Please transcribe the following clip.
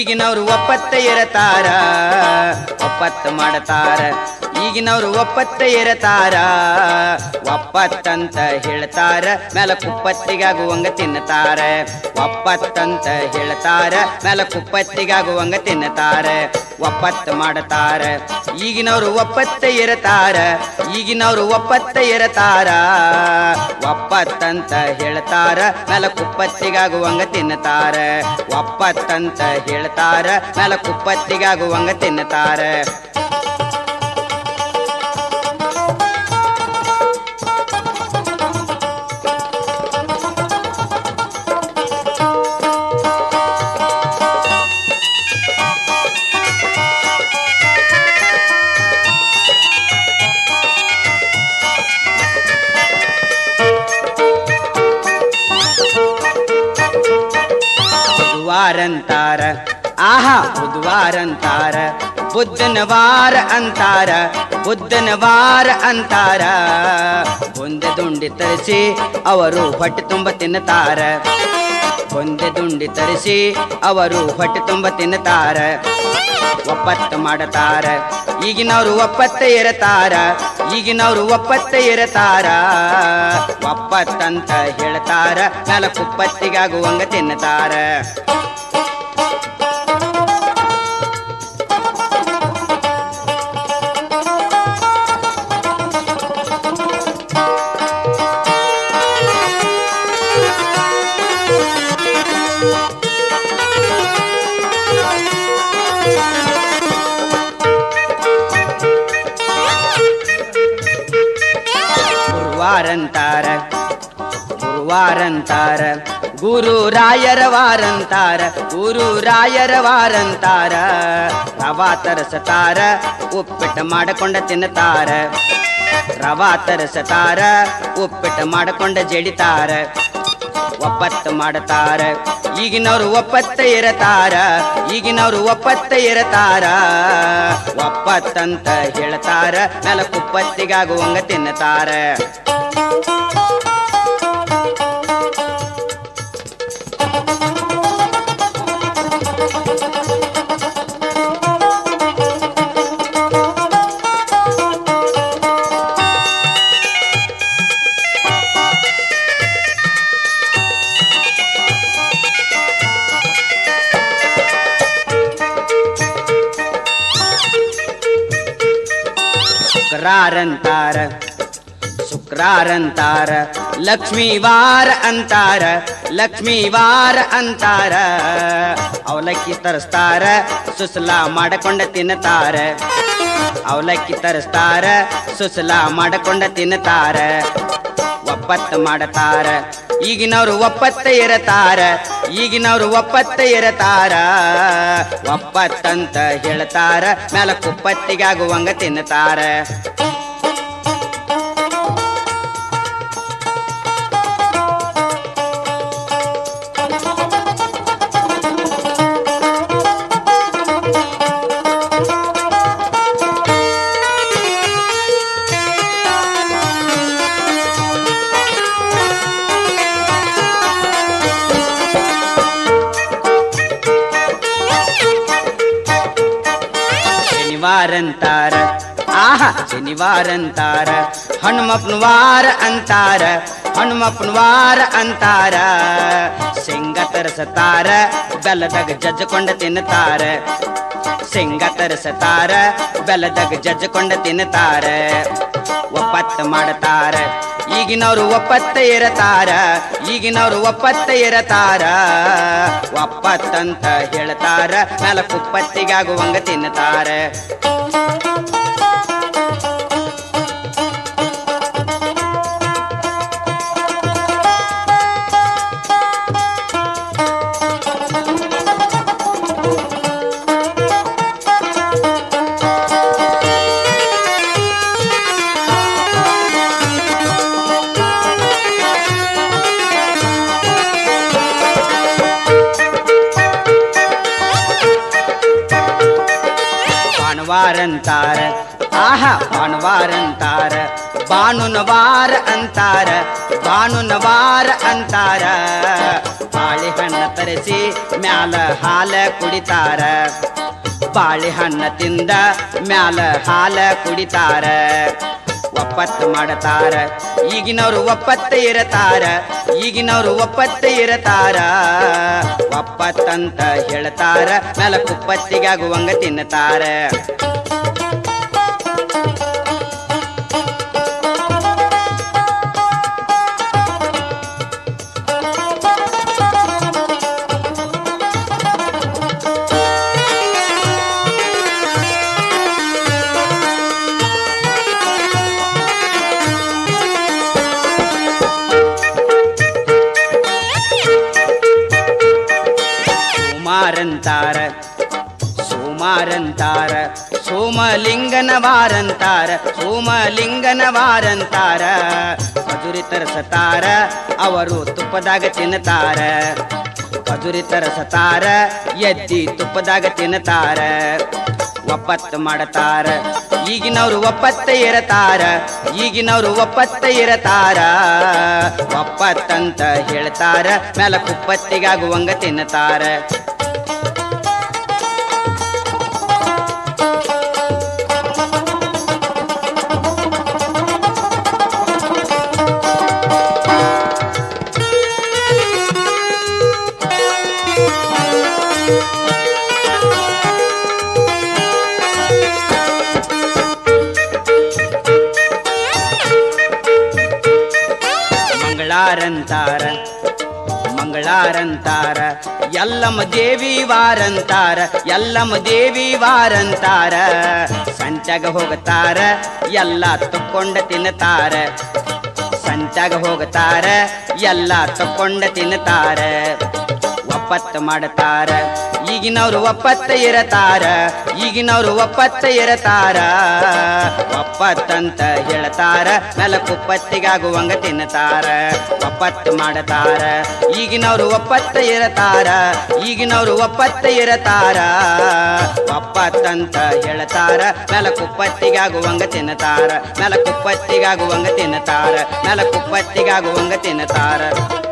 ಈಗಿನವ್ರು ಒಪ್ಪತ್ತ ಇರತಾರ ಒಪ್ಪತ್ತು ಮಾಡತಾರ ಈಗಿನವ್ರು ಒಪ್ಪತ್ತ ಇರತಾರ ಒಪ್ಪತ್ತಂತ ಹೇಳ್ತಾರ ಮೇಲ ಕುಪ್ಪತ್ತಿಗಾಗುವಂಗ ತಿನ್ನತಾರ ಒಪ್ಪತ್ತಂತ ಹೇಳ್ತಾರ ಮೇಲ ಕುಪ್ಪತ್ತಿಗಾಗುವಂಗ ತಿನ್ನತಾರ ಒಪ್ಪತ್ತು ಮಾಡತಾರ ಈಗಿನವ್ರು ಒಪ್ಪತ್ತ ಇರತಾರ ಈಗಿನವ್ರು ಒಪ್ಪತ್ತ ಇರತಾರ ಒಪ್ಪತ್ತಂತ ಹೇಳ್ತಾರ ಮೇಲ ಕುಪ್ಪತ್ತಿಗಾಗುವಂಗ ತಿನ್ನತಾರ ಒಪ್ಪತ್ತಂತ ಹೇಳ್ತಾರ ಮೇಲ ಕುಪ್ಪತ್ತಿಗಾಗುವಂಗ ತಿನ್ನತಾರ ಬುಧವಾರಂತಾರ ಆಹಾ ಬುಧವಾರಂತಾರ ಬುದ್ಧನ ವಾರ ಅಂತಾರ ಬುದ್ಧನ ವಾರ ಅಂತಾರ ಒಂದೆ ದುಂಡಿ ತರಿಸಿ ಅವರು ಹೊಟ್ಟೆ ತುಂಬ ತಿನ್ನುತ್ತಾರ ಒಂದೆ ದುಂಡಿ ತರಿಸಿ ಅವರು ಹೊಟ್ಟೆ ತುಂಬ ತಿನ್ನುತ್ತಾರ ಒಪ್ಪತ್ತು ಮಾಡತಾರ ಈಗಿನವ್ರು ಒಪ್ಪತ್ತ ಇರತಾರ ಈಗಿನವ್ರು ಒಪ್ಪತ್ತ ಇರತಾರ ಒಪ್ಪತ್ತಂತ ಹೇಳ್ತಾರ ಮೇಲ ಕುಪ್ಪತ್ತಿಗಾಗುವಂಗ ತಿನ್ನತಾರ ಗುರುವಾರಂತಾರ ಗುರುವಾರಂತಾರ ಗುರು ರಾಯರ ವಾರಂತಾರ ಗುರು ರಾಯರ ವಾರಂತಾರ ರವಾ ತರಸತಾರ ಉಪ್ಪಿಟ್ಟು ಮಾಡಿಕೊಂಡ ತಿನ್ನತಾರ ರವಾ ತರಸತಾರ ಉಪ್ಪಿಟ್ಟು ಮಾಡಿಕೊಂಡ ಜಡಿತಾರ ಒಪ್ಪತ್ತು ಮಾಡತಾರ ಈಗಿನವ್ರು ಒಪ್ಪತ್ತ ಇರತಾರ ಈಗಿನವ್ರು ಒಪ್ಪತ್ತ ಇರತಾರ ಒಪ್ಪತ್ತಂತ ಹೇಳ್ತಾರ ಮೇಲ ಕುಪ್ಪತ್ತಿಗಾಗುವಂಗ ತಿನ್ನತಾರ ಶುಕ್ರಾರಂತಾರ ಶುಕ್ರಾರಂತಾರ ಲಕ್ಷ್ಮೀ ವಾರ ಅಂತಾರ ಲಕ್ಷ್ಮೀ ವಾರ ಅಂತಾರ ಅವಲಕ್ಕಿ ತರಿಸ್ತಾರ ಸುಸಲಾ ಮಾಡಕೊಂಡ ತಿನ್ನತಾರ ಅವಲಕ್ಕಿ ತರಿಸ್ತಾರ ಸುಸಲಾ ಮಾಡಕೊಂಡ ತಿನ್ನತಾರ ಒಪ್ಪತ್ತು ಮಾಡತಾರ ಈಗಿನವ್ರು ಒಪ್ಪತ್ತ ಇರತಾರ ಈಗಿನವ್ರು ಒಪ್ಪತ್ತ ಇರತಾರ ಒಪ್ಪತ್ತಂತ ಹೇಳ್ತಾರ ಮೇಲ ಕುಪ್ಪತ್ತಿಗಾಗುವಂಗ ತಿನ್ನತಾರ ಶನಿವಾರಂತಾರ ಆಹಾ ಶನಿವಾರಂತಾರ ಹನುಮಪ್ಪನ ವಾರ ಅಂತಾರ ಹನುಮಪ್ಪನ ವಾರ ಅಂತಾರ ಶೇಂಗ ತರಸತಾರ ಬೆಲ್ಲದಾಗ ಜಜ್ಜಕೊಂಡ ತಿನ್ನತಾರ ಶೇಂಗ ತರಸತಾರ ಬೆಲ್ಲದಾಗ ಜಜ್ಜಕೊಂಡ ತಿನ್ನತಾರ ಒಪ್ಪತ್ತು ಮಾಡತಾರ ಈಗಿನವ್ರು ಒಪ್ಪತ್ತ ಇರತಾರ ಈಗಿನವ್ರು ಒಪ್ಪತ್ತ ಇರತಾರ ಒಪ್ಪತ್ತಂತ ಹೇಳ್ತಾರ ಮೇಲ ಕುಪ್ಪತ್ತಿಗಾಗುವಂಗ ತಿನ್ನತಾರ ಭಾನುವಾರಂತಾರ ಆಹ ಭಾನುವಾರಂತಾರ ಬಾನುನವಾರ ಅಂತಾರ ಬಾನುನವಾರ ಅಂತಾರ ಬಾಳೆಹಣ್ಣ ತರಿಸಿ ಮ್ಯಾಲ ಹಾಲ ಕುಡಿತಾರ ಬಾಳೆಹಣ್ಣ ತಿಂದ ಮ್ಯಾಲ ಹಾಲ ಕುಡಿತಾರ ಒಪ್ಪತ್ತು ಮಾಡತಾರ ಈಗಿನವ್ರು ಒಪ್ಪತ್ತ ಇರತಾರ ಈಗಿನವ್ರು ಒಪ್ಪತ್ತ ಇರತಾರ ಒಪ್ಪತ್ತಂತ ಹೇಳ್ತಾರ ಮ್ಯಾಲ ಕುಪ್ಪತ್ತಿಗಾಗುವಂಗ ತಿನ್ನತಾರ ಸೋಮಾರಂತಾರ ಸೋಮಾರಂತಾರ ಸೋಮಲಿಂಗನ ವಾರಂತಾರ ಸೋಮಲಿಂಗನ ವಾರಂತಾರ ಖಜುರಿ ತರಸತಾರ ಅವರು ತುಪ್ಪದಾಗ ತಿನ್ನತಾರ ಖಜುರಿ ತರಸತಾರ ಎದ್ದಿ ತುಪ್ಪದಾಗ ತಿನ್ನತಾರ ಒಪ್ಪತ್ತು ಮಾಡತಾರ ಈಗಿನವ್ರು ಒಪ್ಪತ್ತ ಇರತಾರ ಈಗಿನವ್ರು ಒಪ್ಪತ್ತ ಇರತಾರ ಒಪ್ಪತ್ತಂತ ಹೇಳ್ತಾರ ಮ್ಯಾಲ ಕುಪ್ಪತ್ತಿಗಾಗುವಂಗ ತಿನ್ನತಾರ ಮಂಗಳಾರಂತಾರ ಮಂಗಳಾರಂತಾರ ಎಲ್ಲಮ್ಮ ದೇವಿ ವಾರಂತಾರ ಎಲ್ಲಮ್ಮ ದೇವಿ ವಾರಂತಾರ ಸಂಚಾಗ ಹೋಗತಾರ ಎಲ್ಲ ತಕ್ಕೊಂಡ ತಿನ್ನತಾರ ಸಂಚಾಗ ಹೋಗತಾರ ಎಲ್ಲ ತಕ್ಕೊಂಡ ತಿನ್ನತಾರ ಒಪ್ಪತ್ತು ಮಾಡತಾರ ಈಗಿನವ್ರು ಒಪ್ಪತ್ತ ಇರತಾರ ಈಗಿನವ್ರು ಒಪ್ಪತ್ತ ಇರತಾರ ಒಪ್ಪತ್ತಂತ ಹೇಳ್ತಾರ ಮೆಲ ಕುಪ್ಪತ್ತಿಗಾಗುವಂಗ ತಿನ್ನತಾರ ಒಪ್ಪತ್ತು ಮಾಡತಾರ ಈಗಿನವ್ರು ಒಪ್ಪತ್ತ ಇರತಾರ ಈಗಿನವ್ರು ಒಪ್ಪತ್ತ ಇರತಾರ ಒಪ್ಪತ್ತಂತ ಹೇಳ್ತಾರ ಮೆಲ ಕುಪ್ಪತ್ತಿಗಾಗುವಂಗ ತಿನ್ನತಾರ ಮೆಲ ಕುಪ್ಪತ್ತಿಗಾಗುವಂಗ ತಿನ್ನತಾರ ಮೆಲ ಕುಪ್ಪತ್ತಿಗಾಗುವಂಗ ತಿನ್ನತಾರ